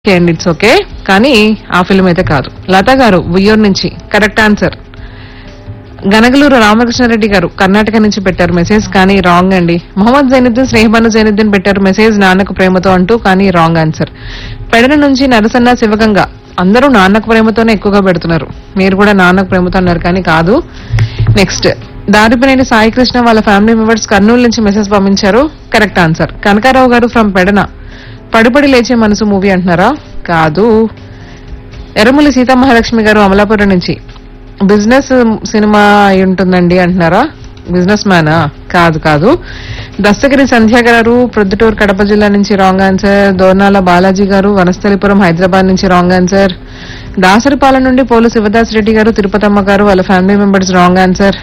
okay అండి it's okay కానీ ఆ ఫిల్మ్ అయితే కాదు లత గారు ఉయ్యూరు నుంచి కరెక్ట్ ఆన్సర్ గనగలూరు రామకృష్ణారెడ్డి గారు కర్ణాటక నుంచి పెట్టారు మెసేజ్ కానీ రాంగ్ అండి మొహమ్మద్ జైనుద్దీన్ స్నేహబాను జైనుద్దీన్ పెట్టారు మెసేజ్ నాన్నకు ప్రేమతో అంటూ కానీ రాంగ్ ఆన్సర్ పెడన నుంచి నరసన్న శివగంగ అందరూ నాన్నకు ప్రేమతోనే ఎక్కువగా పెడుతున్నారు మీరు కూడా నాన్నకు ప్రేమతో అన్నారు కానీ కాదు నెక్స్ట్ దారిపినేని సాయి కృష్ణ వాళ్ళ ఫ్యామిలీ మెంబర్స్ కర్నూలు నుంచి మెసేజ్ పంపించారు కరెక్ట్ ఆన్సర్ కనకారావు గారు ఫ్రమ్ పెడన పడిపడి లేచే మనసు మూవీ అంటున్నారా కాదు ఎర్రమల్లి సీతామహాలక్ష్మి గారు అమలాపురం నుంచి బిజినెస్ సినిమా అయి ఉంటుందండి అంటున్నారా బిజినెస్ మ్యానా కాదు కాదు దస్తగిరి సంధ్య గారు ప్రొద్దుటూరు కడప జిల్లా నుంచి రాంగ్ ఆన్సర్ దోర్నాల బాలాజీ గారు వనస్థలిపురం హైదరాబాద్ నుంచి రాంగ్ ఆన్సర్ దాసరిపాలెం నుండి పోలు శివదాస్ రెడ్డి గారు తిరుపతమ్మ గారు వాళ్ళ ఫ్యామిలీ మెంబర్స్ రాంగ్ ఆన్సర్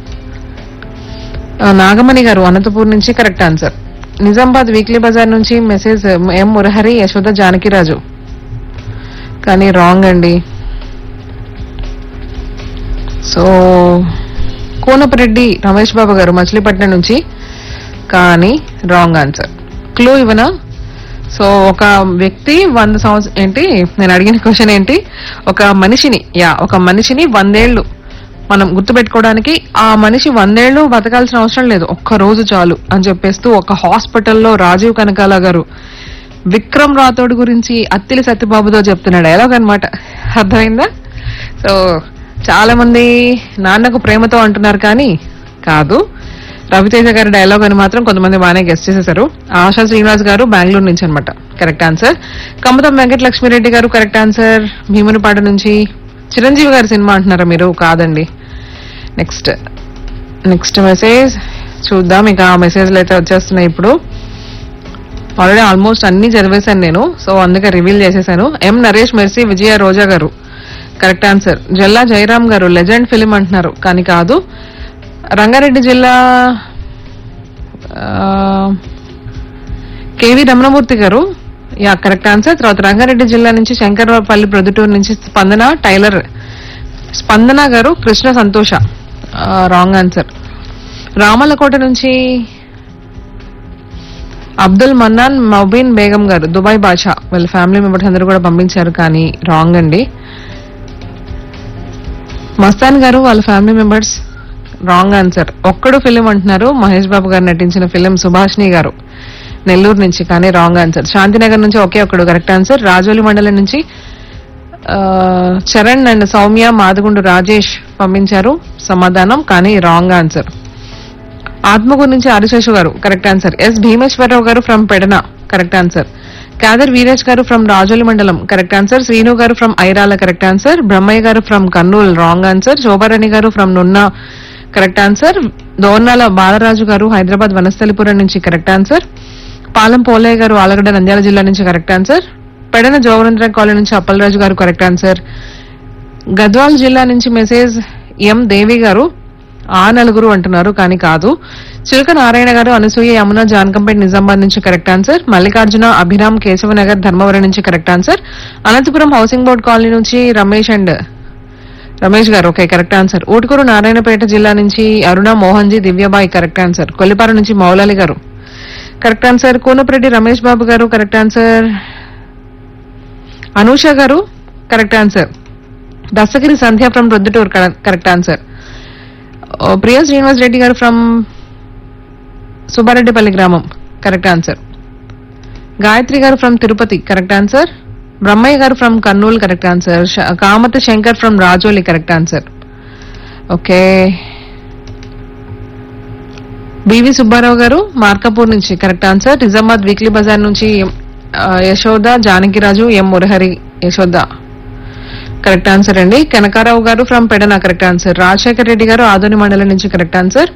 ఆ, నాగమణి గారు అనంతపూర్ నుంచి correct answer Nizamabad weekly bazaar నుంచి మెసేజ్ ఎం మురహరి యశోద జానకిరాజు కానీ రాంగ్ అండి సో కోనపరెడ్డి రమేష్ బాబు గారు మచిలీపట్నం నుంచి కానీ రాంగ్ ఆన్సర్ క్లూ ఇవనా సో ఒక వ్యక్తి వంద సంవత్సరం ఏంటి నేను అడిగిన క్వశ్చన్ ఏంటి ఒక మనిషిని యా ఒక మనిషిని వందేళ్లు మనం గుర్తుపెట్టుకోవడానికి ఆ మనిషి వందేళ్లు బతకాల్సిన అవసరం లేదు ఒక్క రోజు చాలు అని చెప్పేస్తూ ఒక హాస్పిటల్లో రాజీవ్ కనకాల గారు విక్రమ్ రాథోడ్ గురించి అత్తిలి సత్యబాబుతో చెప్తున్నాడు డైలాగ్ అనమాట అర్థమైందా సో చాలా మంది నాన్నకు ప్రేమతో అంటున్నారు కానీ కాదు రవితేజ గారి డైలాగ్ అని మాత్రం కొంతమంది బాగానే గెస్ట్ చేసేశారు ఆశా శ్రీనివాస్ గారు బెంగళూరు నుంచి అనమాట కరెక్ట్ ఆన్సర్ కమతం వెంకట లక్ష్మిరెడ్డి గారు కరెక్ట్ ఆన్సర్ భీమునిపాట నుంచి చిరంజీవి గారి సినిమా అంటున్నారా మీరు కాదండి నెక్స్ట్ నెక్స్ట్ మెసేజ్ చూద్దాం ఇక ఆ మెసేజ్లు అయితే వచ్చేస్తున్నాయి ఇప్పుడు ఆల్రెడీ ఆల్మోస్ట్ అన్ని చదివేశాను నేను సో అందుకే రివీల్ చేసేసాను ఎం నరేష్ మెర్సీ విజయ రోజా గారు కరెక్ట్ ఆన్సర్ జల్లా జయరామ్ గారు లెజెండ్ ఫిలిం అంటున్నారు కానీ కాదు రంగారెడ్డి జిల్లా ఆ, కేవి రమణమూర్తి గారు యా కరెక్ట్ ఆన్సర్ తర్వాత రంగారెడ్డి జిల్లా నుంచి శంకరపల్లి ప్రొద్దుటూరు నుంచి స్పందన టైలర్ స్పందన గారు కృష్ణ సంతోష రాంగ్ ఆన్సర్ రామలకోట నుంచి అబ్దుల్ మన్నాన్ మబీన్ బేగం గారు దుబాయ్ బాషా వాళ్ళ ఫ్యామిలీ మెంబర్స్ అందరూ కూడా పంపించారు కానీ రాంగ్ అండి మస్తాన్ గారు వాళ్ళ family members wrong answer Okkadu film అంటున్నారు మహేష్ బాబు గారు నటించిన ఫిలిం సుభాష్ని గారు నెల్లూరు నుంచి కానీ రాంగ్ ఆన్సర్ శాంతినగర్ నుంచి ఒకే ఒక్కడు కరెక్ట్ ఆన్సర్ రాజోలి మండలం నుంచి ఆ, చరణ్ అండ్ సౌమ్య మాదగుండు రాజేష్ పంపించారు సమాధానం కానీ రాంగ్ ఆన్సర్ ఆత్మకూరు నుంచి ఆదిశేషు గారు కరెక్ట్ ఆన్సర్ ఎస్ భీమేశ్వరరావు గారు from Pedana correct answer Kadar Veeresh గారు ఫ్రమ్ రాజోలి మండలం కరెక్ట్ ఆన్సర్ శ్రీను గారు from Airala correct answer Brahmaiah గారు from Kurnool wrong answer Shobharani గారు ఫ్రమ్ నున్న కరెక్ట్ ఆన్సర్ దోర్నాల బాలరాజు గారు హైదరాబాద్ వనస్థలిపురం నుంచి కరెక్ట్ ఆన్సర్ పాలెం పోలయ్య గారు ఆలగడ్డ నంద్యాల జిల్లా నుంచి correct answer Pedana Jovarendra colony నుంచి అప్పలరాజు గారు కరెక్ట్ ఆన్సర్ గద్వాల్ జిల్లా నుంచి మెసేజ్ ఎం దేవి గారు ఆ నలుగురు అంటున్నారు కానీ కాదు చిలక నారాయణ గారు అనసూయ యమున జానకంపేట్ నిజామాబాద్ నుంచి కరెక్ట్ ఆన్సర్ మల్లికార్జున అభిరామ్ కేశవనగర్ ధర్మవరం నుంచి correct answer Anantapuram housing board colony నుంచి రమేష్ అండ్ రమేష్ గారు okay correct answer Ootukuru Narayanpet జిల్లా నుంచి Aruna Mohan G Divyabai correct answer Kollipara నుంచి మౌలాలి గారు కరెక్ట్ ఆన్సర్ కూనపరెడ్డి రమేష్ బాబు గారు కరెక్ట్ ఆన్సర్ అనూష గారు correct answer Dastagiri Sandhya from Roddutur correct answer Priya Srinivas Reddy గారు ఫ్రమ్ సుబ్బారెడ్డిపల్లి గ్రామం కరెక్ట్ ఆన్సర్ గాయత్రి గారు from Tirupati correct answer Brahmaiah గారు from Kurnool correct answer Kamata Shankar from Rajoli correct answer okay B V Subbarao గారు మార్కాపూర్ నుంచి correct answer Nizamabad weekly bazaar నుంచి ఆ, Yashoda Janakiraju M Murahari Yashoda correct answer అండి కనకారావు గారు from Pedana correct answer Rajasekhar Reddy గారు ఆదోని మండలం నుంచి correct answer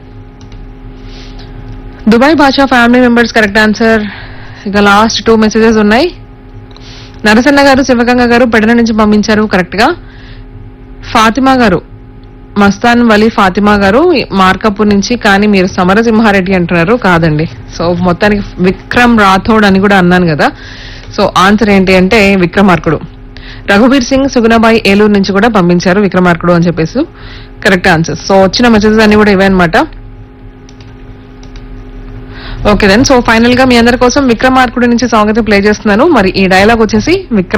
Dubai Basha family members correct answer ఇక లాస్ట్ టూ మెసేజెస్ ఉన్నాయి నరసన్న గారు శివగంగ గారు పెడన నుంచి పంపించారు కరెక్ట్ గా ఫాతిమా గారు మస్తాన్ వలీ ఫాతిమా గారు మార్కపూర్ నుంచి కానీ మీరు సమరసింహారెడ్డి అంటున్నారు కాదండి సో మొత్తానికి విక్రమ్ రాథోడ్ అని కూడా అన్నాను కదా సో ఆన్సర్ ఏంటి అంటే విక్రమార్కుడు రఘుబీర్ సింగ్ సుగుణబాయి ఏలూరు నుంచి కూడా పంపించారు విక్రమార్కుడు అని చెప్పేసి కరెక్ట్ ఆన్సర్ సో వచ్చిన మెసేజెస్ అన్ని కూడా ఇవే అనమాట ఓకే దెన్ సో ఫైనల్ గా మీ అందరి కోసం విక్రమార్కుడి నుంచి సాంగ్ అయితే ప్లే చేస్తున్నాను మరి ఈ డైలాగ్ వచ్చేసి విక్రమ్